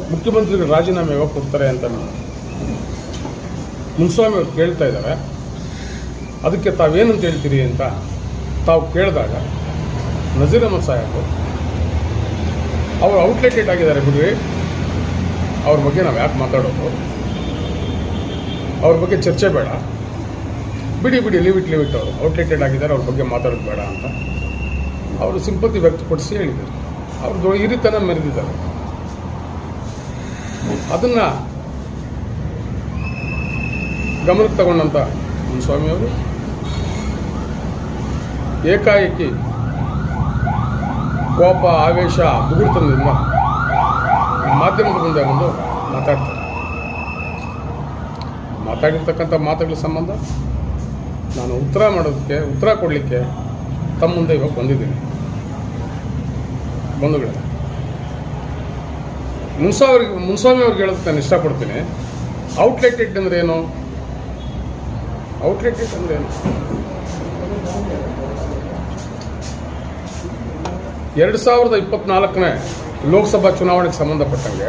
ಮುಖ್ಯಮಂತ್ರಿಗಳು ರಾಜೀನಾಮೆ ಯಾವಾಗ ಕೊಡ್ತಾರೆ ಅಂತ ಮುನ್ಸ್ವಾಮಿ ಅವ್ರು ಕೇಳ್ತಾ ಇದ್ದಾರೆ ಅದಕ್ಕೆ ತಾವೇನಂತ ಹೇಳ್ತೀರಿ ಅಂತ ತಾವು ಕೇಳಿದಾಗ ನಜೀರ್ ಅಹಮದ್ ಸಾಹೇಬ್ ಅವರು ಔಟ್ಲೆಟೆಡ್ ಆಗಿದ್ದಾರೆ ಬಿಡ್ರಿ ಅವ್ರ ಬಗ್ಗೆ ನಾವು ಯಾಕೆ ಮಾತಾಡೋದು ಅವ್ರ ಬಗ್ಗೆ ಚರ್ಚೆ ಬೇಡ ಬಿಡಿ ಬಿಡಿ ಲೀವ್ ಇಟ್ ಲೀವ್ ಇಟ್ ಅವರು ಔಟ್ಲೆಟೆಡ್ ಆಗಿದ್ದಾರೆ ಅವ್ರ ಬಗ್ಗೆ ಮಾತಾಡೋದು ಬೇಡ ಅಂತ ಅವರು ಸಿಂಪತಿ ವ್ಯಕ್ತಪಡಿಸಿ ಹೇಳಿದರು ಅವ್ರದ್ದು ಹಿರಿತನ ಮೆರೆದಿದ್ದಾರೆ ಅದನ್ನ ಗಮನಕ್ಕೆ ತಗೊಂಡಂತ ಸ್ವಾಮಿಯವರು ಏಕಾಏಕಿ ಕೋಪ ಆವೇಶ ದುಗುಡ್ತನದಿಂದ ಮಾಧ್ಯಮದ ಮುಂದೆ ಬಂದು ಮಾತಾಡ್ತಾರೆ ಮಾತಾಡಿರ್ತಕ್ಕಂಥ ಮಾತುಗಳ ಸಂಬಂಧ ನಾನು ಉತ್ತರ ಮಾಡೋದಕ್ಕೆ ಉತ್ತರ ಕೊಡಲಿಕ್ಕೆ ತಮ್ಮ ಮುಂದೆ ಇವಾಗ ಬಂದಿದ್ದೀನಿ ಬಂಧುಗಳೇ ಮುನ್ಸ್ವಾಮಿಗೆ ಮುನ್ಸ್ವಾಮಿ ಅವ್ರಿಗೆ ಹೇಳೋದಕ್ಕೆ ನಾನು ಇಷ್ಟಪಡ್ತೀನಿ ಔಟ್ಲೆಟೆಡ್ ಅಂದ್ರೆ ಏನು ಔಟ್ಲೆಟೆಡ್ ಅಂದ್ರೆ ಏನು ಎರಡು ಸಾವಿರದ ಇಪ್ಪತ್ನಾಲ್ಕನೇ ಲೋಕಸಭಾ ಚುನಾವಣೆಗೆ ಸಂಬಂಧಪಟ್ಟಂಗೆ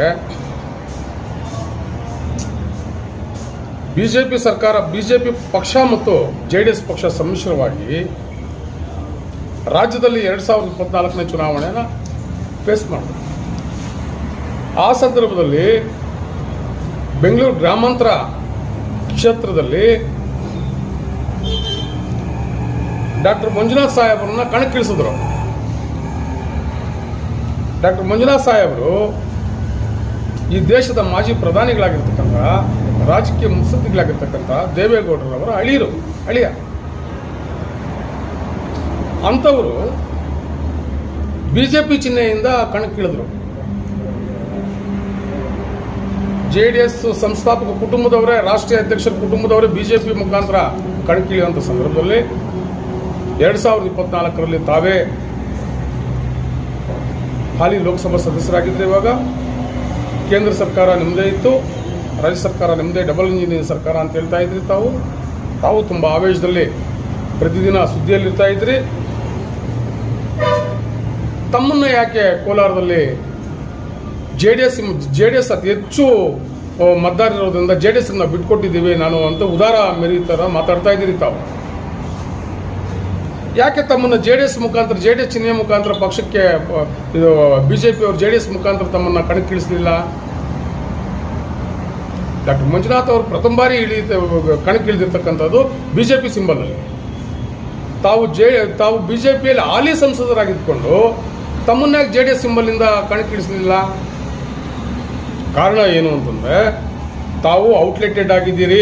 ಬಿಜೆಪಿ ಸರ್ಕಾರ ಬಿಜೆಪಿ ಪಕ್ಷ ಮತ್ತು ಜೆ ಡಿ ಎಸ್ ಪಕ್ಷ ಸಮ್ಮಿಶ್ರವಾಗಿ ರಾಜ್ಯದಲ್ಲಿ ಎರಡು ಸಾವಿರದ ಇಪ್ಪತ್ನಾಲ್ಕನೇ ಚುನಾವಣೆನ ಫೇಸ್ ಮಾಡಿದೆ ಆ ಸಂದರ್ಭದಲ್ಲಿ ಬೆಂಗಳೂರು ಗ್ರಾಮಾಂತರ ಕ್ಷೇತ್ರದಲ್ಲಿ ಡಾಕ್ಟರ್ ಮಂಜುನಾಥ್ ಸಾಹೇಬರನ್ನ ಕಣಕ್ಕಿಳಿಸಿದ್ರು ಡಾಕ್ಟರ್ ಮಂಜುನಾಥ್ ಸಾಹೇಬರು ಈ ದೇಶದ ಮಾಜಿ ಪ್ರಧಾನಿಗಳಾಗಿರ್ತಕ್ಕಂಥ ರಾಜಕೀಯ ಮುತ್ಸದ್ದಿಗಳಾಗಿರ್ತಕ್ಕಂಥ ದೇವೇಗೌಡರವರ ಅಳಿಯರು ಅಳಿಯ ಅಂಥವರು ಬಿಜೆಪಿ ಚಿಹ್ನೆಯಿಂದ ಕಣಕ್ಕಿಳಿದ್ರು ಜೆ ಡಿ ಎಸ್ ಸಂಸ್ಥಾಪಕ ಕುಟುಂಬದವರೇ ರಾಷ್ಟ್ರೀಯ ಅಧ್ಯಕ್ಷರ ಕುಟುಂಬದವರೇ ಬಿಜೆಪಿ ಮುಖಾಂತರ ಕಣಕ್ಕಿಳಿಯುವಂಥ ಸಂದರ್ಭದಲ್ಲಿ ಎರಡು ಸಾವಿರದ ಇಪ್ಪತ್ನಾಲ್ಕರಲ್ಲಿ ತಾವೇ ಹಾಲಿ ಲೋಕಸಭಾ ಸದಸ್ಯರಾಗಿದ್ದರೆ ಇವಾಗ ಕೇಂದ್ರ ಸರ್ಕಾರ ನಿಮ್ಮದೇ ಇತ್ತು ರಾಜ್ಯ ಸರ್ಕಾರ ನಿಮ್ಮದೇ ಡಬಲ್ ಇಂಜಿನಿಯರ್ ಸರ್ಕಾರ ಅಂತ ಹೇಳ್ತಾ ಇದ್ರಿ ತಾವು ತಾವು ತುಂಬ ಆವೇಶದಲ್ಲಿ ಪ್ರತಿದಿನ ಸುದ್ದಿಯಲ್ಲಿರ್ತಾ ಇದ್ರಿ ತಮ್ಮನ್ನ ಯಾಕೆ ಕೋಲಾರದಲ್ಲಿ J D S J D S ಅತಿ ಹೆಚ್ಚು ಆ, ಮತದಾರ ಇರೋದ್ರಿಂದ ಜೆ ಡಿ ಎಸ್ ನಾವು ಬಿಟ್ಕೊಟ್ಟಿದ್ದೀವಿ ನಾನು ಅಂತ ಉದಾರ ಮೆರಿ ಥರ ಮಾತಾಡ್ತಾ ಇದ್ದೀರಿ ತಾವು ಯಾಕೆ ತಮ್ಮನ್ನು ಜೆ ಡಿ ಎಸ್ ಮುಖಾಂತರ ಜೆ ಡಿ ಎಸ್ ಚಿಹ್ನೆಯ ಮುಖಾಂತರ ಪಕ್ಷಕ್ಕೆ ಆ, ಇದು ಬಿಜೆಪಿ ಅವರು ಜೆ ಡಿ ಎಸ್ ಮುಖಾಂತರ ತಮ್ಮನ್ನ ಕಣಕ್ಕಿಳಿಸಲಿಲ್ಲ ಡಾಕ್ಟರ್ ಮಂಜುನಾಥ್ ಅವರು ಪ್ರಥಮ ಬಾರಿ ಇಳಿ ಕಣಕ್ಕಿಳಿದಿರ್ತಕ್ಕಂಥದ್ದು ಬಿಜೆಪಿ ಸಿಂಬಲ್ನಲ್ಲಿ ತಾವು ಜೆ ತಾವು ಬಿಜೆಪಿಯಲ್ಲಿ ಹಾಲಿ ಸಂಸದರಾಗಿದ್ದುಕೊಂಡು ತಮ್ಮನ್ನ ಜೆ ಡಿ ಎಸ್ ಸಿಂಬಲ್ನಿಂದ ಕಣಕ್ಕಿಳಿಸಲಿಲ್ಲ ಕಾರಣ ಏನು ಅಂತಂದ್ರೆ ತಾವು ಔಟ್ಲೆಟೆಡ್ ಆಗಿದ್ದೀರಿ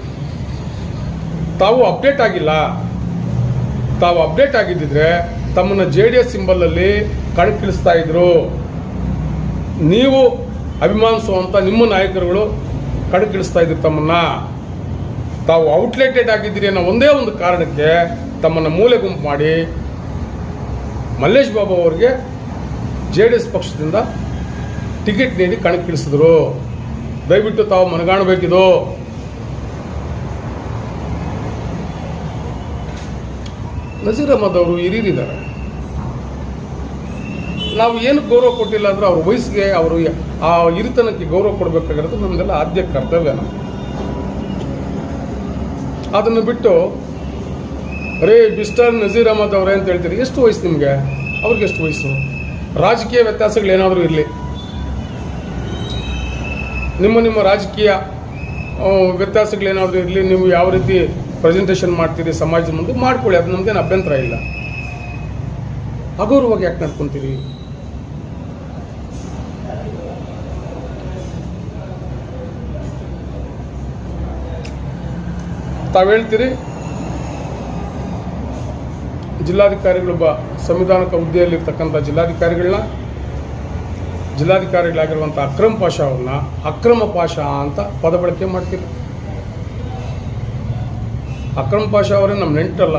ತಾವು ಅಪ್ಡೇಟ್ ಆಗಿಲ್ಲ ತಾವು ಅಪ್ಡೇಟ್ ಆಗಿದ್ದಿದ್ರೆ ತಮ್ಮನ್ನ ಜೆ ಡಿ ಎಸ್ ಸಿಂಬಲಲ್ಲಿ ಕಣಕ್ಕಿಳಿಸ್ತಾ ಇದ್ರು ನೀವು ಅಭಿಮಾನಿಸುವಂತ ನಿಮ್ಮ ನಾಯಕರುಗಳು ಕಣಕ್ಕಿಳಿಸ್ತಾ ಇದ್ರು ತಮ್ಮನ್ನ ತಾವು ಔಟ್ಲೆಟೆಡ್ ಆಗಿದ್ದೀರಿ ಅನ್ನೋ ಒಂದೇ ಒಂದು ಕಾರಣಕ್ಕೆ ತಮ್ಮನ್ನ ಮೂಲೆ ಗುಂಪು ಮಾಡಿ ಮಲ್ಲೇಶ್ ಬಾಬು ಅವರಿಗೆ ಜೆ ಡಿ ಎಸ್ ಪಕ್ಷದಿಂದ ಟಿಕೆಟ್ ನೀಡಿ ಕಣಕ್ಕಿಳಿಸಿದ್ರು ದಯವಿಟ್ಟು ತಾವು ಮನಗಾಣಬೇಕಿದು ನಜೀರ್ ಅಹಮದ್ ಅವರು ಹಿರಿಯರಿದ್ದಾರೆ ನಾವು ಏನು ಗೌರವ ಕೊಟ್ಟಿಲ್ಲ ಅಂದ್ರೆ ಅವ್ರ ವಯಸ್ಸಿಗೆ ಅವರು ಆ ಹಿರಿತನಕ್ಕೆ ಗೌರವ ಕೊಡಬೇಕಾಗಿರೋದು ನಮ್ದೆಲ್ಲ ಆದ್ಯ ಕರ್ತವ್ಯ ನಾವು ಅದನ್ನು ಬಿಟ್ಟು ರೇ ಮಿಸ್ಟರ್ ನಜೀರ್ ಅಹಮದ್ ಅವರೇ ಅಂತ ಹೇಳ್ತೀರಿ ಎಷ್ಟು ವಯಸ್ಸು ನಿಮಗೆ ಅವ್ರಿಗೆ ಎಷ್ಟು ವಯಸ್ಸು ರಾಜಕೀಯ ವ್ಯತ್ಯಾಸಗಳು ಏನಾದರೂ ಇರಲಿ ನಿಮ್ಮ ನಿಮ್ಮ ರಾಜಕೀಯ ಆ, ವ್ಯತ್ಯಾಸಗಳೇನಾದರೂ ಇರಲಿ ನೀವು ಯಾವ ರೀತಿ ಪ್ರೆಸೆಂಟೇಷನ್ ಮಾಡ್ತೀರಿ ಸಮಾಜದ ಮುಂದೆ ಮಾಡ್ಕೊಳ್ಳಿ ಅದು ನಮ್ದೇನು ಅಭ್ಯಂತರ ಇಲ್ಲ ಅಗೌರವಾಗಿ ಯಾಕೆ ನಡ್ಕೊಂತೀರಿ ತಾವು ಹೇಳ್ತೀರಿ ಜಿಲ್ಲಾಧಿಕಾರಿಗಳೊಬ್ಬ ಸಂವಿಧಾನಕ ಹುದ್ದೆಯಲ್ಲಿರ್ತಕ್ಕಂಥ ಜಿಲ್ಲಾಧಿಕಾರಿಗಳನ್ನ ಜಿಲ್ಲಾಧಿಕಾರಿಗಳಾಗಿರುವಂಥ ಅಕ್ರಮ್ ಪಾಷಾ ಅವ್ರನ್ನ ಅಕ್ರಮ ಪಾಷಾ ಅಂತ ಪದ ಬಳಕೆ ಮಾಡ್ತೀರಿ ಅಕ್ರಮ್ ಪಾಷಾ ಅವರೇ ನಮ್ಮ ನೆಂಟಲ್ಲ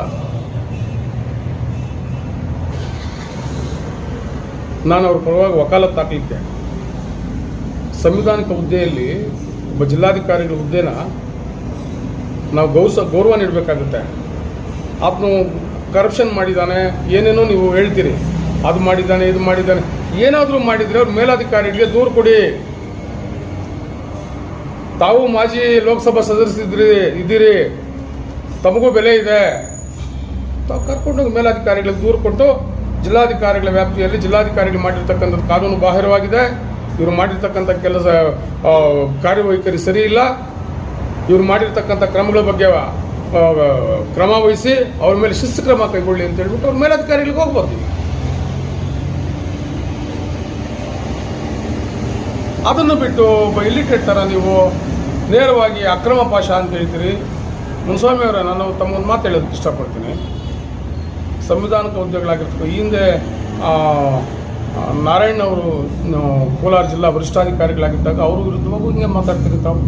ನಾನು ಅವ್ರ ಪರವಾಗಿ ವಕಾಲತ್ ಹಾಕ್ಲಿಕ್ಕೆ ಸಂವಿಧಾನಿಕ ಹುದ್ದೆಯಲ್ಲಿ ಒಬ್ಬ ಜಿಲ್ಲಾಧಿಕಾರಿಗಳ ಹುದ್ದೆನ ನಾವು ಗೌಸ ಗೌರವ ನೀಡಬೇಕಾಗುತ್ತೆ ಆತನು ಕರಪ್ಷನ್ ಮಾಡಿದ್ದಾನೆ ಏನೇನೋ ನೀವು ಹೇಳ್ತೀರಿ ಅದು ಮಾಡಿದ್ದಾನೆ ಇದು ಮಾಡಿದ್ದಾನೆ ಏನಾದರೂ ಮಾಡಿದರೆ ಅವ್ರ ಮೇಲಾಧಿಕಾರಿಗಳಿಗೆ ದೂರು ಕೊಡಿ ತಾವು ಮಾಜಿ ಲೋಕಸಭಾ ಸದಸ್ಯರಿದ್ರಿ ಇದ್ದೀರಿ ತಮಗೂ ಬೆಲೆ ಇದೆ ತಾವು ಕರ್ಕೊಂಡೋಗಿ ಮೇಲಾಧಿಕಾರಿಗಳಿಗೆ ದೂರು ಕೊಟ್ಟು ಜಿಲ್ಲಾಧಿಕಾರಿಗಳ ವ್ಯಾಪ್ತಿಯಲ್ಲಿ ಜಿಲ್ಲಾಧಿಕಾರಿಗಳು ಮಾಡಿರ್ತಕ್ಕಂಥದ್ದು ಕಾನೂನು ಬಾಹಿರವಾಗಿದೆ ಇವರು ಮಾಡಿರ್ತಕ್ಕಂಥ ಕೆಲಸ ಆ, ಕಾರ್ಯವೈಖರಿ ಸರಿ ಇಲ್ಲ ಇವರು ಮಾಡಿರ್ತಕ್ಕಂಥ ಕ್ರಮಗಳ ಬಗ್ಗೆ ಆ, ಕ್ರಮ ವಹಿಸಿ ಅವ್ರ ಮೇಲೆ ಶಿಸ್ತು ಕ್ರಮ ಕೈಗೊಳ್ಳಿ ಅಂತ ಹೇಳ್ಬಿಟ್ಟು ಅವ್ರ ಮೇಲಾಧಿಕಾರಿಗಳಿಗೆ ಹೋಗ್ಬೋದು ಅದನ್ನು ಬಿಟ್ಟು ಒಬ್ಬ ಇಲ್ಲಿಟೆಡ್ ಥರ ನೀವು ನೇರವಾಗಿ ಅಕ್ರಮ ಪಾಶ ಅಂತ ಹೇಳ್ತೀರಿ ಮುನ್ಸ್ವಾಮಿ ಅವರ ನಾನು ತಮ್ಮೊಂದು ಮಾತು ಹೇಳೋದಕ್ಕೆ ಇಷ್ಟಪಡ್ತೀನಿ ಸಂವಿಧಾನಿಕ ಹುದ್ದೆಗಳಾಗಿರ್ತಕ್ಕ ಈ ಹಿಂದೆ ಆ, ಆ, ನಾರಾಯಣ್ ಅವರು ನ- ಕೋಲಾರ ಜಿಲ್ಲಾ ವರಿಷ್ಠಾಧಿಕಾರಿಗಳಾಗಿದ್ದಾಗ ಅವರು ವಿರುದ್ಧವಾಗೂ ಹಿಂಗೆ ಮಾತಾಡ್ತೀರಿ ತಾವು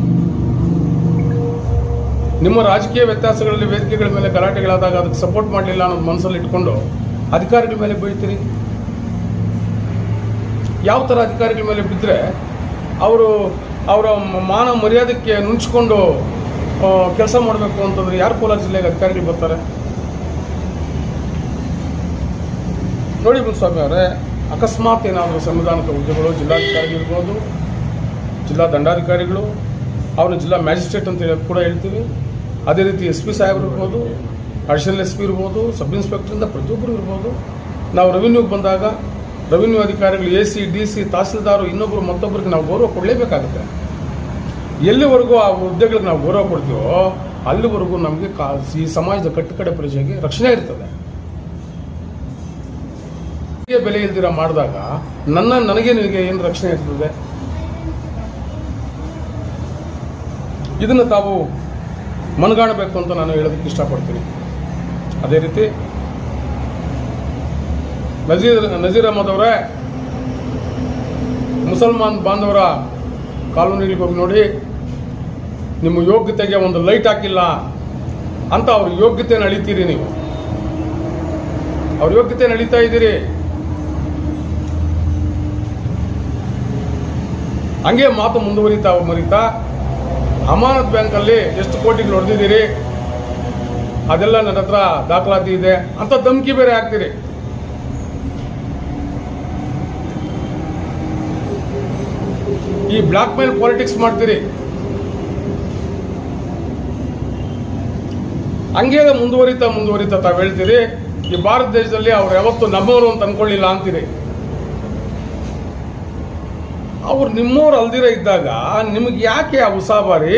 ನಿಮ್ಮ ರಾಜಕೀಯ ವ್ಯತ್ಯಾಸಗಳಲ್ಲಿ ವೇದಿಕೆಗಳ ಮೇಲೆ ಗಲಾಟೆಗಳಾದಾಗ ಅದಕ್ಕೆ ಸಪೋರ್ಟ್ ಮಾಡಲಿಲ್ಲ ಅನ್ನೋದು ಮನಸ್ಸಲ್ಲಿ ಇಟ್ಕೊಂಡು ಅಧಿಕಾರಿಗಳ ಮೇಲೆ ಬೀಳ್ತೀರಿ ಯಾವ ಥರ ಅಧಿಕಾರಿಗಳ ಮೇಲೆ ಬಿದ್ದರೆ ಅವರು ಅವರ ಮಾನ ಮರ್ಯಾದಕ್ಕೆ ನುಂಚ್ಕೊಂಡು ಕೆಲಸ ಮಾಡಬೇಕು ಅಂತಂದ್ರೆ ಯಾರು ಕೋಲಾರ ಜಿಲ್ಲೆಗೆ ಅಧಿಕಾರಿಗಳು ಬರ್ತಾರೆ ನೋಡಿ ಮುನ್ಸ್ವಾಮಿ ಅವರೇ ಅಕಸ್ಮಾತ್ ಏನಾದರೂ ಸಂವಿಧಾನಿಕ ಹುದ್ದೆಗಳು ಜಿಲ್ಲಾಧಿಕಾರಿಗಳಿರ್ಬೋದು ಜಿಲ್ಲಾ ದಂಡಾಧಿಕಾರಿಗಳು ಅವನು ಜಿಲ್ಲಾ ಮ್ಯಾಜಿಸ್ಟ್ರೇಟ್ ಅಂತ ಹೇಳಿ ಕೂಡ ಹೇಳ್ತೀವಿ ಅದೇ ರೀತಿ ಎಸ್ ಪಿ ಸಾಹೇಬರು ಇರ್ಬೋದು ಅಡಿಷನಲ್ ಎಸ್ ಪಿ ಇರ್ಬೋದು ಸಬ್ ಇನ್ಸ್ಪೆಕ್ಟರಿಂದ ಪ್ರತಿಯೊಬ್ಬರು ಇರ್ಬೋದು ನಾವು ರೆವಿನ್ಯೂಗೆ ಬಂದಾಗ ರೆವಿನ್ಯೂ ಅಧಿಕಾರಿಗಳು ಎ ಸಿ ಡಿ ಸಿ ತಹಸೀಲ್ದಾರು ಇನ್ನೊಬ್ಬರು ಮತ್ತೊಬ್ಬರಿಗೆ ನಾವು ಗೌರವ ಕೊಡಲೇಬೇಕಾಗುತ್ತೆ ಎಲ್ಲಿವರೆಗೂ ಆ ಹುದ್ದೆಗಳಿಗೆ ನಾವು ಗೌರವ ಕೊಡ್ತೀವೋ ಅಲ್ಲಿವರೆಗೂ ನಮಗೆ ಕಾ ಈ ಸಮಾಜದ ಕಟ್ಟುಕಡೆ ಪ್ರಜೆಗೆ ರಕ್ಷಣೆ ಇರ್ತದೆ ಹೀಗೆ ಬೆಲೆ ಇಲ್ದಿರ ಮಾಡಿದಾಗ ನನ್ನ ನನಗೆ ನಿನಗೆ ಏನು ರಕ್ಷಣೆ ಇರ್ತದೆ ಇದನ್ನು ತಾವು ಮನಗಾಣಬೇಕು ಅಂತ ನಾನು ಹೇಳೋದಕ್ಕೆ ಇಷ್ಟಪಡ್ತೀನಿ ಅದೇ ರೀತಿ ನಜೀರ್ ನಜೀರ್ ಅಹಮದ್ ಅವರೇ ಮುಸಲ್ಮಾನ್ ಬಾಂಧವರ ಕಾಲೋನಿಗಳಿಗೆ ಹೋಗಿ ನೋಡಿ ನಿಮ್ಮ ಯೋಗ್ಯತೆಗೆ ಒಂದು ಲೈಟ್ ಹಾಕಿಲ್ಲ ಅಂತ ಅವ್ರ ಯೋಗ್ಯತೆಯನ್ನು ಅಳಿತೀರಿ ನೀವು ಅವ್ರ ಯೋಗ್ಯತೆಯನ್ನು ಅಳಿತಾ ಇದ್ದೀರಿ ಹಂಗೆ ಮಾತು ಮುಂದುವರಿತಾ ಮರಿತಾ ಅಮಾನತ್ ಬ್ಯಾಂಕಲ್ಲಿ ಎಷ್ಟು ಕೋಟಿಗಳು ಹೊಡೆದಿದ್ದೀರಿ ಅದೆಲ್ಲ ನನ್ನ ಹತ್ರ ದಾಖಲಾತಿ ಇದೆ ಅಂತ ಧಮಕಿ ಬೇರೆ ಹಾಕ್ತೀರಿ ಈ ಬ್ಲಾಕ್ ಮೇಲ್ ಪಾಲಿಟಿಕ್ಸ್ ಮಾಡ್ತೀರಿ ಹಂಗೆ ಮುಂದುವರಿತಾ ಮುಂದುವರಿತಾ ತಾವು ಹೇಳ್ತೀರಿ ಈ ಭಾರತ ದೇಶದಲ್ಲಿ ಅವ್ರು ಯಾವತ್ತು ನಮ್ಮವರು ಅಂತ ಅನ್ಕೊಳ್ಳಿಲ್ಲ ಅಂತೀರಿ ಅವ್ರು ನಿಮ್ಮವ್ರು ಅಲ್ದಿರ ಇದ್ದಾಗ ನಿಮಗೆ ಯಾಕೆ ಆ ಉಸಾಬಾರಿ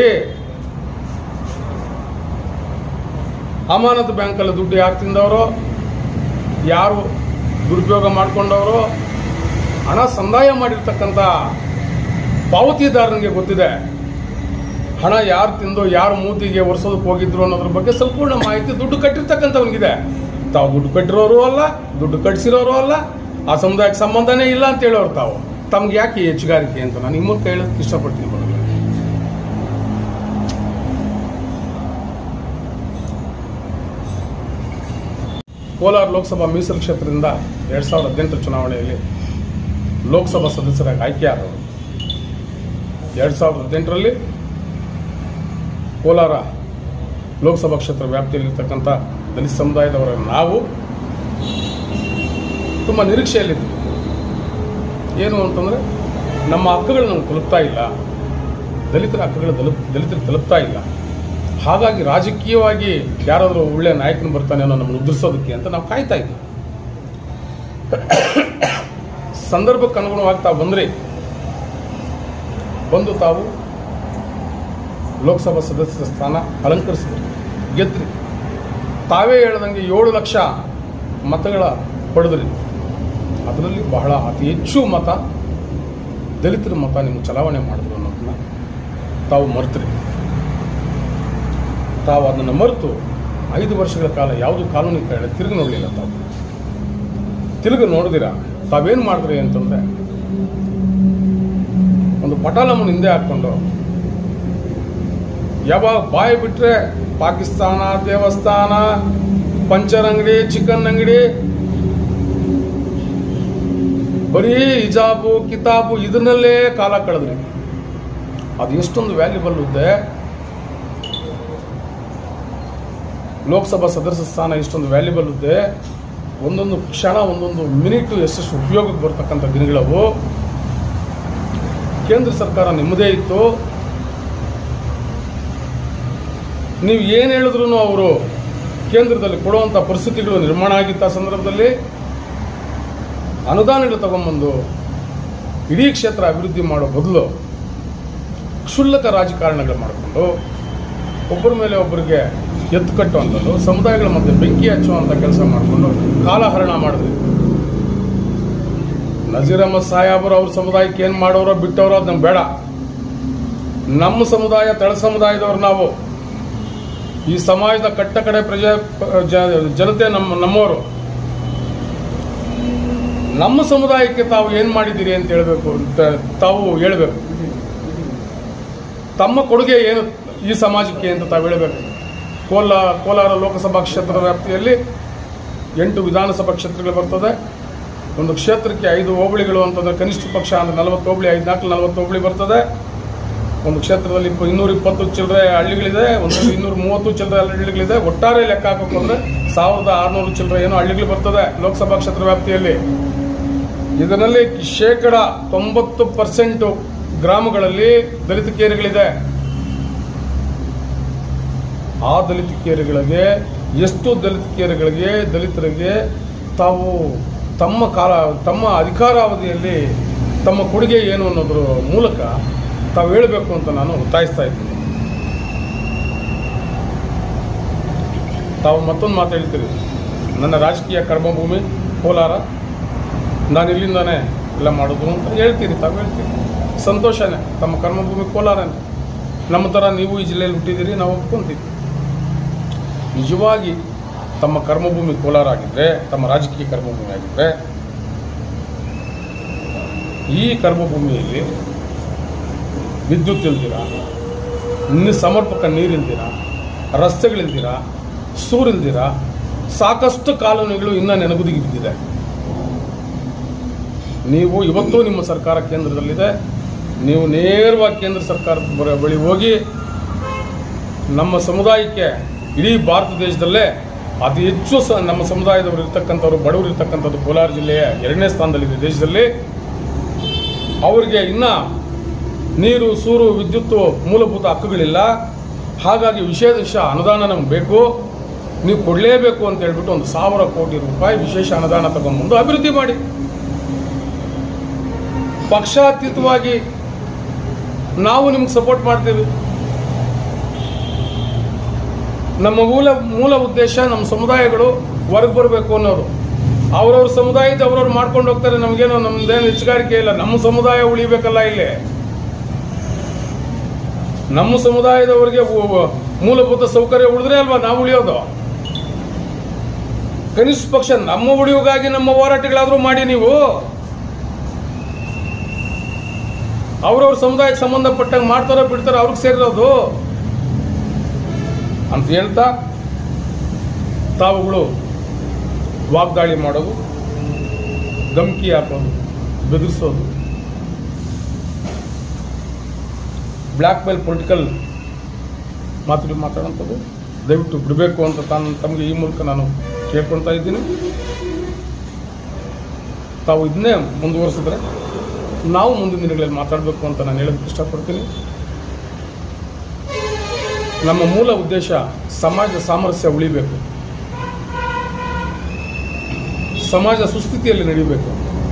ಅಮಾನತು ಬ್ಯಾಂಕಲ್ಲಿ ದುಡ್ಡು ಯಾರು ತಿಂದವರು ಯಾರು ದುರುಪಯೋಗ ಮಾಡ್ಕೊಂಡವರು ಹಣ ಸಂದಾಯ ಮಾಡಿರ್ತಕ್ಕಂಥ ಪಾವತಿದಾರನಿಗೆ ಗೊತ್ತಿದೆ ಹಣ ಯಾರು ತಿಂದು ಯಾರು ಮೂತಿಗೆ ಒರೆಸೋದಕ್ಕೆ ಹೋಗಿದ್ರು ಅನ್ನೋದ್ರ ಬಗ್ಗೆ ಸಂಪೂರ್ಣ ಮಾಹಿತಿ ದುಡ್ಡು ಕಟ್ಟಿರ್ತಕ್ಕಂಥವನಿಗಿದೆ ತಾವು ದುಡ್ಡು ಕಟ್ಟಿರೋರು ಅಲ್ಲ ದುಡ್ಡು ಕಟ್ಟಿಸಿರೋರು ಅಲ್ಲ ಆ ಸಮುದಾಯಕ್ಕೆ ಸಂಬಂಧನೇ ಇಲ್ಲ ಅಂತ ಹೇಳೋರು ತಾವು ತಮ್ಗೆ ಯಾಕೆ ಈ ಹೆಚ್ಚುಗಾರಿಕೆ ಅಂತ ನಾನು ನಿಮ್ಮ ಮೂಲಕ ಹೇಳೋದಕ್ಕೆ ಇಷ್ಟಪಡ್ತೀನಿ ಮೊದಲು ಕೋಲಾರ ಲೋಕಸಭಾ ಮೀಸಲು ಕ್ಷೇತ್ರದಿಂದ ಎರಡು ಸಾವಿರದ ಹದಿನೆಂಟರ ಚುನಾವಣೆಯಲ್ಲಿ ಲೋಕಸಭಾ ಸದಸ್ಯರಾಗಿ ಆಯ್ಕೆಯಾದವರು ಎರಡು ಸಾವಿರದ ಹದಿನೆಂಟರಲ್ಲಿ ಕೋಲಾರ ಲೋಕಸಭಾ ಕ್ಷೇತ್ರ ವ್ಯಾಪ್ತಿಯಲ್ಲಿರ್ತಕ್ಕಂಥ ದಲಿತ ಸಮುದಾಯದವರ ನಾವು ತುಂಬ ನಿರೀಕ್ಷೆಯಲ್ಲಿದ್ವಿ ಏನು ಅಂತಂದರೆ ನಮ್ಮ ಹಕ್ಕುಗಳು ನಮ್ಗೆ ತಲುಪ್ತಾ ಇಲ್ಲ ದಲಿತರ ಹಕ್ಕುಗಳು ತಲುಪ್ ದಲಿತರಿಗೆ ತಲುಪ್ತಾ ಇಲ್ಲ ಹಾಗಾಗಿ ರಾಜಕೀಯವಾಗಿ ಯಾರಾದರೂ ಒಳ್ಳೆ ನಾಯಕನ ಬರ್ತಾನೆ ಅನ್ನೋ ನಮ್ಮನ್ನು ಉದ್ರಿಸೋದಕ್ಕೆ ಅಂತ ನಾವು ಕಾಯ್ತಾ ಇದ್ವಿ ಸಂದರ್ಭಕ್ಕೆ ಅನುಗುಣವಾಗಿ ತಾವು ಬಂದ್ರಿ ಬಂದು ತಾವು ಲೋಕಸಭಾ ಸದಸ್ಯರ ಸ್ಥಾನ ಅಲಂಕರಿಸಿದ್ರಿ ಗೆದ್ರಿ ತಾವೇ ಹೇಳ್ದಂಗೆ ಏಳು ಲಕ್ಷ ಮತಗಳ ಪಡೆದ್ರಿ ಅದರಲ್ಲಿ ಬಹಳ ಅತಿ ಹೆಚ್ಚು ಮತ ದಲಿತರ ಮತ ನಿಮ್ಗೆ ಚಲಾವಣೆ ಮಾಡಿದ್ರು ಅನ್ನೋದನ್ನ ತಾವು ಮರೆತ್ರಿ ತಾವು ಅದನ್ನು ಮರೆತು ಐದು ವರ್ಷಗಳ ಕಾಲ ಯಾವುದು ಕಾನೂನಿಗೆ ಕಡೆ ತಿರುಗಿ ನೋಡಲಿಲ್ಲ ತಾವು ತಿರುಗಿ ನೋಡಿದಿರ ತಾವೇನು ಮಾಡಿದ್ರಿ ಅಂತಂದರೆ ಒಂದು ಪಟಾಲಮ್ಮನ ಹಿಂದೆ ಹಾಕ್ಕೊಂಡು ಯಾವಾಗ ಬಾಯಿ ಬಿಟ್ರೆ ಪಾಕಿಸ್ತಾನ ದೇವಸ್ಥಾನ ಪಂಚರ್ ಅಂಗಡಿ ಚಿಕನ್ ಅಂಗಡಿ ಬರೀ ಹಿಜಾಬು ಕಿತಾಬು ಇದನ್ನಲ್ಲೇ ಕಾಲ ಕಳೆದ್ರಿ ಅದು ಎಷ್ಟೊಂದು ವ್ಯಾಲ್ಯೂಬಲ್ ಇದೆ ಲೋಕಸಭಾ ಸದಸ್ಯ ಸ್ಥಾನ ಇಷ್ಟೊಂದು ವ್ಯಾಲ್ಯೂಬಲ್ ಇದೆ ಒಂದೊಂದು ಕ್ಷಣ ಒಂದೊಂದು ಮಿನಿಟು ಎಷ್ಟೆಷ್ಟು ಉಪಯೋಗಕ್ಕೆ ಬರ್ತಕ್ಕಂಥ ದಿನಗಳವು ಕೇಂದ್ರ ಸರ್ಕಾರ ನಿಮ್ಮದೇ ಇತ್ತು ನೀವು ಏನು ಹೇಳಿದ್ರು ಅವರು ಕೇಂದ್ರದಲ್ಲಿ ಕೊಡುವಂಥ ಪರಿಸ್ಥಿತಿಗಳು ನಿರ್ಮಾಣ ಆಗಿದ್ದ ಸಂದರ್ಭದಲ್ಲಿ ಅನುದಾನಗಳು ತಗೊಂಬಂದು ಇಡೀ ಕ್ಷೇತ್ರ ಅಭಿವೃದ್ಧಿ ಮಾಡೋ ಬದಲು ಕ್ಷುಲ್ಲಕ ರಾಜಕಾರಣಗಳು ಮಾಡಿಕೊಂಡು ಒಬ್ಬರ ಮೇಲೆ ಒಬ್ಬರಿಗೆ ಎತ್ತು ಕಟ್ಟುವಂಥದ್ದು ಸಮುದಾಯಗಳ ಮಧ್ಯೆ ಬೆಂಕಿ ಹಚ್ಚುವಂಥ ಕೆಲಸ ಮಾಡಿಕೊಂಡು ಕಾಲಹರಣ ಮಾಡಿದ್ವಿ ನಜೀರ್ ಅಹಮದ್ ಸಾಯಾಬರು ಅವ್ರ ಸಮುದಾಯಕ್ಕೆ ಏನು ಮಾಡೋರೋ ಬಿಟ್ಟವರೋ ಅದು ನಮ್ಗೆ ಬೇಡ ನಮ್ಮ ಸಮುದಾಯ ತಳ ಸಮುದಾಯದವ್ರು ನಾವು ಈ ಸಮಾಜದ ಕಟ್ಟ ಕಡೆ ಪ್ರಜೆ ಜ- ಜನತೆ ನಮ್ಮ ನಮ್ಮವರು ನಮ್ಮ ಸಮುದಾಯಕ್ಕೆ ತಾವು ಏನು ಮಾಡಿದ್ದೀರಿ ಅಂತ ಹೇಳಬೇಕು ಅಂತ ತಾವು ಹೇಳಬೇಕು ತಮ್ಮ ಕೊಡುಗೆ ಏನು ಈ ಸಮಾಜಕ್ಕೆ ಅಂತ ತಾವು ಹೇಳಬೇಕು ಕೋಲ ಕೋಲಾರ ಲೋಕಸಭಾ ಕ್ಷೇತ್ರದ ವ್ಯಾಪ್ತಿಯಲ್ಲಿ ಎಂಟು ವಿಧಾನಸಭಾ ಕ್ಷೇತ್ರಗಳು ಬರ್ತದೆ ಒಂದು ಕ್ಷೇತ್ರಕ್ಕೆ ಐದು ಹೋಬಳಿಗಳು ಅಂತಂದ್ರೆ ಕನಿಷ್ಠ ಪಕ್ಷ ಅಂದ್ರೆ ನಲವತ್ತು ಹೋಬಳಿ ಐದು ನಾಲ್ಕು ನಲವತ್ತು ಹೋಬಳಿ ಬರ್ತದೆ ಒಂದು ಕ್ಷೇತ್ರದಲ್ಲಿ ಇಪ್ಪ ಇನ್ನೂರ ಇಪ್ಪತ್ತು ಚಿಲ್ಲರೆ ಹಳ್ಳಿಗಳಿದೆ ಒಂದು ಇನ್ನೂರ ಮೂವತ್ತು ಚಿಲ್ಲರೆ ಹಳ್ಳಿಗಳಿದೆ ಒಟ್ಟಾರೆ ಲೆಕ್ಕ ಹಾಕಬೇಕು ಅಂದ್ರೆ ಸಾವಿರದ ಆರುನೂರು ಚಿಲ್ಲರೆ ಏನೋ ಹಳ್ಳಿಗಳು ಬರ್ತದೆ ಲೋಕಸಭಾ ಕ್ಷೇತ್ರ ವ್ಯಾಪ್ತಿಯಲ್ಲಿ ಇದರಲ್ಲಿ ಶೇಕಡ ತೊಂಬತ್ತು ಪರ್ಸೆಂಟು ಗ್ರಾಮಗಳಲ್ಲಿ ದಲಿತ ಕೇರಿಗಳಿದೆ ಆ ದಲಿತ ಕೇರಿಗಳಿಗೆ ಎಷ್ಟು ದಲಿತ ಕೇರಿಗಳಿಗೆ ದಲಿತರಿಗೆ ತಾವು ತಮ್ಮ ಕಾಲ ತಮ್ಮ ಅಧಿಕಾರಾವಧಿಯಲ್ಲಿ ತಮ್ಮ ಕೊಡುಗೆ ಏನು ಅನ್ನೋದ್ರ ಮೂಲಕ ತಾವು ಹೇಳಬೇಕು ಅಂತ ನಾನು ಒತ್ತಾಯಿಸ್ತಾ ಇದ್ದೀನಿ ತಾವು ಮತ್ತೊಂದು ಮಾತು ಹೇಳ್ತೀರಿ ನನ್ನ ರಾಜಕೀಯ ಕರ್ಮಭೂಮಿ ಕೋಲಾರ ನಾನು ಇಲ್ಲಿಂದಾನೇ ಎಲ್ಲ ಮಾಡೋದು ಅಂತ ಹೇಳ್ತೀರಿ ತಾವು ಹೇಳ್ತೀರಿ ಸಂತೋಷನೇ ತಮ್ಮ ಕರ್ಮಭೂಮಿ ಕೋಲಾರನೇ ನಮ್ಮ ಥರ ನೀವು ಈ ಜಿಲ್ಲೆಯಲ್ಲಿ ಹುಟ್ಟಿದ್ದೀರಿ ನಾವು ಒಪ್ಕೊಂತೀವಿ ನಿಜವಾಗಿ ತಮ್ಮ ಕರ್ಮಭೂಮಿ ಕೋಲಾರ ಆಗಿದ್ದರೆ ತಮ್ಮ ರಾಜಕೀಯ ಕರ್ಮಭೂಮಿ ಆಗಿದ್ದರೆ ಈ ಕರ್ಮಭೂಮಿಯಲ್ಲಿ ವಿದ್ಯುತ್ ಇಲ್ದಿರ ನಿ ಸಮರ್ಪಕ ನೀರಿಲ್ದಿರ ರಸ್ತೆಗಳಿಲ್ದಿರ ಸೂರಿಲ್ದಿರ ಸಾಕಷ್ಟು ಕಾಲೋನಿಗಳು ಇನ್ನೂ ನೆನಗುದಿಗೆ ಬಿದ್ದಿದೆ ನೀವು ಇವತ್ತು ನಿಮ್ಮ ಸರ್ಕಾರ ಕೇಂದ್ರದಲ್ಲಿದೆ ನೀವು ನೇರವಾಗಿ ಕೇಂದ್ರ ಸರ್ಕಾರದ ಬರ- ಬಳಿ ಹೋಗಿ ನಮ್ಮ ಸಮುದಾಯಕ್ಕೆ ಇಡೀ ಭಾರತ ದೇಶದಲ್ಲೇ ಅತಿ ಹೆಚ್ಚು ಸ ನಮ್ಮ ಸಮುದಾಯದವರು ಇರ್ತಕ್ಕಂಥವ್ರು ಬಡವರು ಇರ್ತಕ್ಕಂಥದ್ದು ಕೋಲಾರ ಜಿಲ್ಲೆಯ ಎರಡನೇ ಸ್ಥಾನದಲ್ಲಿದೆ ದೇಶದಲ್ಲಿ ಅವರಿಗೆ ಇನ್ನ ನೀರು ಸೂರು ವಿದ್ಯುತ್ತು ಮೂಲಭೂತ ಹಕ್ಕುಗಳಿಲ್ಲ ಹಾಗಾಗಿ ವಿಶೇಷ ಅನುದಾನ ನಮ್ಗೆ ಬೇಕು ನೀವು ಕೊಡಲೇಬೇಕು ಅಂತ ಹೇಳ್ಬಿಟ್ಟು ಒಂದು ಸಾವಿರ ಕೋಟಿ ರೂಪಾಯಿ ವಿಶೇಷ ಅನುದಾನ ತಗೊಂಡ್ಬಂದು ಅಭಿವೃದ್ಧಿ ಮಾಡಿ ಪಕ್ಷಾತೀತವಾಗಿ ನಾವು ನಿಮ್ಗೆ ಸಪೋರ್ಟ್ ಮಾಡ್ತೀವಿ ನಮ್ಮ ಮೂಲ ಮೂಲ ಉದ್ದೇಶ ನಮ್ಮ ಸಮುದಾಯಗಳು ಹೊರಗೆ ಬರಬೇಕು ಅನ್ನೋದು ಅವ್ರವ್ರ ಸಮುದಾಯದ ಅವ್ರವ್ರು ಮಾಡ್ಕೊಂಡು ಹೋಗ್ತಾರೆ ನಮಗೇನೋ ನಮ್ದೇನು ಹೆಚ್ಚುಗಾರಿಕೆ ಇಲ್ಲ ನಮ್ಮ ಸಮುದಾಯ ಉಳಿಬೇಕಲ್ಲ ಇಲ್ಲಿ ನಮ್ಮ ಸಮುದಾಯದವರಿಗೆ ಉ- ಉ- ಮೂಲಭೂತ ಸೌಕರ್ಯ ಉಳಿದ್ರೆ ಅಲ್ವಾ ನಾವು ಉಳಿಯೋದು ಕನಿಷ್ಠ ಪಕ್ಷ ನಮ್ಮ ಉಳಿಯೋಗಾಗಿ ನಮ್ಮ ಹೋರಾಟಗಳಾದರೂ ಮಾಡಿ ನೀವು ಅವ್ರವ್ರ ಸಮುದಾಯಕ್ಕೆ ಸಂಬಂಧಪಟ್ಟಂಗೆ ಮಾಡ್ತಾರೋ ಬಿಡ್ತಾರೋ ಅವ್ರಿಗೆ ಸೇರಿರೋದು ಅಂತ ಹೇಳ್ತಾ ತಾವುಗಳು ವಾಗ್ದಾಳಿ ಮಾಡೋದು ಧಮಕಿ ಹಾಕೋದು ಬೆದರಿಸೋದು ಬ್ಲ್ಯಾಕ್ ಮೇಲ್ ಪೊಲಿಟಿಕಲ್ ಮಾತುಗಳು ಮಾತಾಡೋಂಥದ್ದು ದಯವಿಟ್ಟು ಬಿಡಬೇಕು ಅಂತ ತಾನು ತಮಗೆ ಈ ಮೂಲಕ ನಾನು ಕೇಳ್ಕೊಳ್ತಾ ಇದ್ದೀನಿ ತಾವು ಇದನ್ನೇ ಮುಂದುವರಿಸಿದ್ರೆ ನಾವು ಮುಂದಿನ ದಿನಗಳಲ್ಲಿ ಮಾತಾಡಬೇಕು ಅಂತ ನಾನು ಹೇಳೋದಕ್ಕೆ ಇಷ್ಟಪಡ್ತೀನಿ ನಮ್ಮ ಮೂಲ ಉದ್ದೇಶ ಸಮಾಜ ಸಾಮರಸ್ಯ ಉಳಿಬೇಕು ಸಮಾಜ ಸುಸ್ಥಿತಿಯಲ್ಲಿ ನಡೀಬೇಕು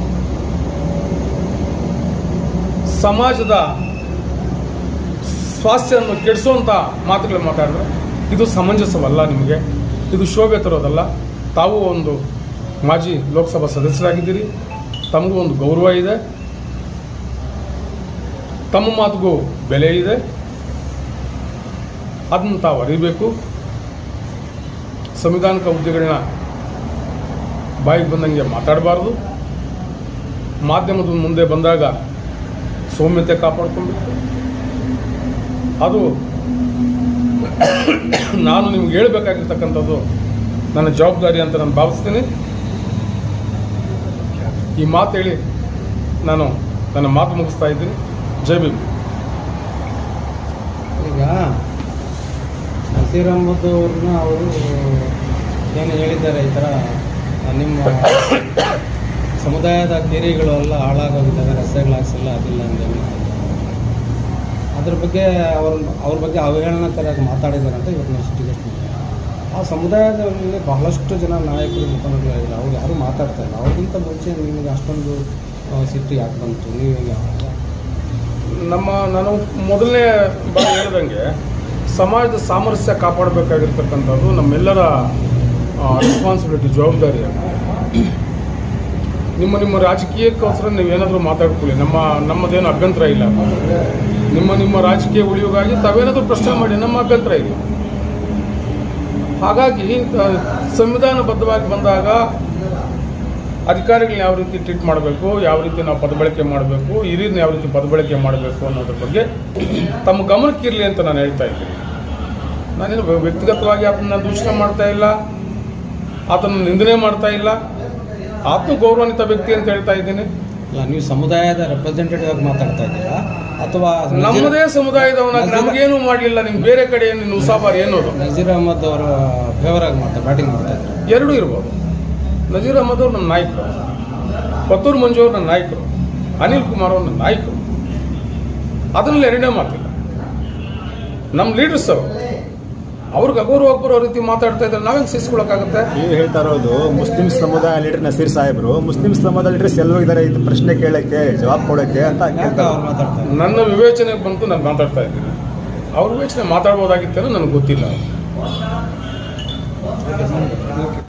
ಸಮಾಜದ ಸ್ವಾಸ್ಥ್ಯವನ್ನು ಕೆಡಿಸುವಂಥ ಮಾತುಗಳು ಮಾತಾಡಿದ್ರೆ ಇದು ಸಮಂಜಸವಲ್ಲ ನಿಮಗೆ ಇದು ಶೋಭೆ ತರೋದಲ್ಲ ತಾವು ಒಂದು ಮಾಜಿ ಲೋಕಸಭಾ ಸದಸ್ಯರಾಗಿದ್ದೀರಿ ತಮಗೂ ಒಂದು ಗೌರವ ಇದೆ ತಮ್ಮ ಮಾತಿಗೂ ಬೆಲೆ ಇದೆ ಅದನ್ನು ತಾವು ಅರಿಬೇಕು ಸಂವಿಧಾನಿಕ ಹುದ್ದೆಗಳನ್ನ ಬಾಯಿಗೆ ಬಂದಂಗೆ ಮಾತಾಡಬಾರ್ದು ಮಾಧ್ಯಮದ ಮುಂದೆ ಬಂದಾಗ ಸೌಮ್ಯತೆ ಕಾಪಾಡ್ಕೊಬೇಕು ಅದು ನಾನು ನಿಮ್ಗೆ ಹೇಳ್ಬೇಕಾಗಿರ್ತಕ್ಕಂಥದ್ದು ನನ್ನ ಜವಾಬ್ದಾರಿ ಅಂತ ನಾನು ಭಾವಿಸ್ತೀನಿ ಈ ಮಾತು ಹೇಳಿ ನಾನು ನನ್ನ ಮಾತು ಮುಗಿಸ್ತಾ ಇದ್ದೀನಿ ಜೈ ಭೀಮ್ ಈಗ ನಸೀರ್ ಅಹಮದ್ ಅವ್ರನ್ನ ಅವರು ಏನು ಹೇಳಿದ್ದಾರೆ ಈ ಥರ ನಿಮ್ಮ ಸಮುದಾಯದ ಕೇರಿಗಳು ಎಲ್ಲ ಹಾಳಾಗೋಗಿದ್ದಾವೆ ರಸ್ತೆಗಳು ಹಾಕ್ಸಿಲ್ಲ ಅದಿಲ್ಲ ಅಂತ ಹೇಳಿ ಅದ್ರ ಬಗ್ಗೆ ಅವ್ರ ಅವ್ರ ಬಗ್ಗೆ ಅವಹೇಳನಕರಾಗಿ ಮಾತಾಡಿದ್ದಾರೆ ಅಂತ ಇವತ್ತು ನಾವು ಸಿಟಿಗೆ ಆ ಸಮುದಾಯದ ಮೇಲೆ ಬಹಳಷ್ಟು ಜನ ನಾಯಕರು ಮುಖಂಡರುಗಳಿದ್ದಾರೆ ಅವ್ರು ಯಾರು ಮಾತಾಡ್ತಾ ಇಲ್ಲ ಅವ್ರಿಗಿಂತ ಮುಂಚೆ ನಿಮಗೆ ಅಷ್ಟೊಂದು ಆ, ಸಿಟ್ಟು ಯಾಕೆ ಬಂತು ನೀವು ಹೇಗೆ ನಮ್ಮ ನಾನು ಮೊದಲನೇ ಬಾರಿ ಹೇಳ್ದಂಗೆ ಸಮಾಜದ ಸಾಮರಸ್ಯ ಕಾಪಾಡಬೇಕಾಗಿರ್ತಕ್ಕಂಥದ್ದು ನಮ್ಮೆಲ್ಲರ ರೆಸ್ಪಾನ್ಸಿಬಿಲಿಟಿ ಜವಾಬ್ದಾರಿ ನಿಮ್ಮ ನಿಮ್ಮ ರಾಜಕೀಯಕ್ಕೋಸ್ಕರ ನೀವೇನಾದರೂ ಮಾತಾಡ್ಕೊಳ್ಳಿ ನಮ್ಮ ನಮ್ಮದೇನು ಅಭ್ಯಂತರ ಇಲ್ಲ ನಿಮ್ಮ ನಿಮ್ಮ ರಾಜಕೀಯ ಉಳಿಯೋಗಾಗಿ ತಾವೇನಾದರೂ ಪ್ರಶ್ನೆ ಮಾಡಿ ನಮ್ಮ ಅಭ್ಯಂತರ ಇಲ್ಲ ಹಾಗಾಗಿ ಆ, ಸಂವಿಧಾನಬದ್ಧವಾಗಿ ಬಂದಾಗ ಅಧಿಕಾರಿಗಳನ್ನ ಯಾವ ರೀತಿ ಟ್ರೀಟ್ ಮಾಡಬೇಕು ಯಾವ ರೀತಿ ನಾವು ಪದಬಳಕೆ ಮಾಡಬೇಕು ಹಿರಿಯರನ್ನ ಯಾವ ರೀತಿ ಪದಬಳಕೆ ಮಾಡಬೇಕು ಅನ್ನೋದ್ರ ಬಗ್ಗೆ ತಮ್ಮ ಗಮನಕ್ಕೆ ಇರಲಿ ಅಂತ ನಾನು ಹೇಳ್ತಾ ಇದ್ದೀನಿ ನಾನೇನು ವ್ಯ- ವ್ಯಕ್ತಿಗತವಾಗಿ ಆತನ ದೂಷಣೆ ಮಾಡ್ತಾ ಇಲ್ಲ ಆತನ ನಿಂದನೆ ಮಾಡ್ತಾ ಇಲ್ಲ ಆತ್ಮ ಗೌರವಾನ್ವಿತ ವ್ಯಕ್ತಿ ಅಂತ ಹೇಳ್ತಾ ಇದ್ದೀನಿ ಇಲ್ಲ ನೀವು ಸಮುದಾಯದ ರೆಪ್ರೆಸೆಂಟೇಟಿವ್ ಆಗಿ ಮಾತಾಡ್ತಾ ಇದ್ದೀರಾ ಅಥವಾ ನಮ್ಮದೇ ಸಮುದಾಯದವನಾಗಿ ನಮಗೇನು ಮಾಡಲಿಲ್ಲ ನಿಮ್ಗೆ ಬೇರೆ ಕಡೆ ಏನು ಉಸಾಬಾರಿ ಏನೋದು ನಜೀರ್ ಅಹಮದ್ ಅವರ ಫೇವರ್ ಆಗಿ ಮಾಡ್ತಾ ಬ್ಯಾಟಿಂಗ್ ಮಾಡ್ತಾ ಇದ್ದಾರೆ ಎರಡೂ ಇರ್ಬೋದು ನಜೀರ್ ಅಹಮದ್ ಅವ್ರು ನನ್ನ ನಾಯಕರು ಪತ್ತೂರು ಮಂಜು ಅವ್ರು ನನ್ನ ನಾಯಕರು ಅನಿಲ್ ಕುಮಾರ್ ಅವ್ರು ನನ್ನ ನಾಯಕರು ಅದರಲ್ಲಿ ಎರಡನೇ ಮಾತಿಲ್ಲ ನಮ್ಮ ಲೀಡರ್ಸ್ ಅವರು ಅವ್ರಿಗೆ ಅಗೌರವವಾಗಿ ಬರೋ ರೀತಿ ಮಾತಾಡ್ತಾ ಇದ್ದಾರೆ ನಾವೇನು ಸಹಿಸ್ಕೊಳಕ್ಕಾಗುತ್ತೆ ನೀವು ಹೇಳ್ತಾ ಇರೋದು ಮುಸ್ಲಿಂ ಸಮುದಾಯ ಲೀಡರ್ ನಸೀರ್ ಸಾಹೇಬ್ರು ಮುಸ್ಲಿಂ ಸಮುದಾಯ ಲೀಡರ್ಸ್ ಎಲ್ಲೋಗಿದ್ದಾರೆ ಇದು ಪ್ರಶ್ನೆ ಕೇಳಕ್ಕೆ ಜವಾಬ್ ಕೊಡಕ್ಕೆ ಅಂತ ಯಾಕೆ ಕೇಳ್ತಾರೆ ಅವ್ರು ಮಾತಾಡ್ತಾರೆ ನನ್ನ ವಿವೇಚನೆಗೆ ಬಂತು ನಾನು ಮಾತಾಡ್ತಾ ಇದ್ದೀನಿ ಅವ್ರ ವಿವೇಚನೆ ಮಾತಾಡ್ಬೋದಾಗಿತ್ತೇನೋ ನನಗೆ ಗೊತ್ತಿಲ್ಲ ಓಕೆ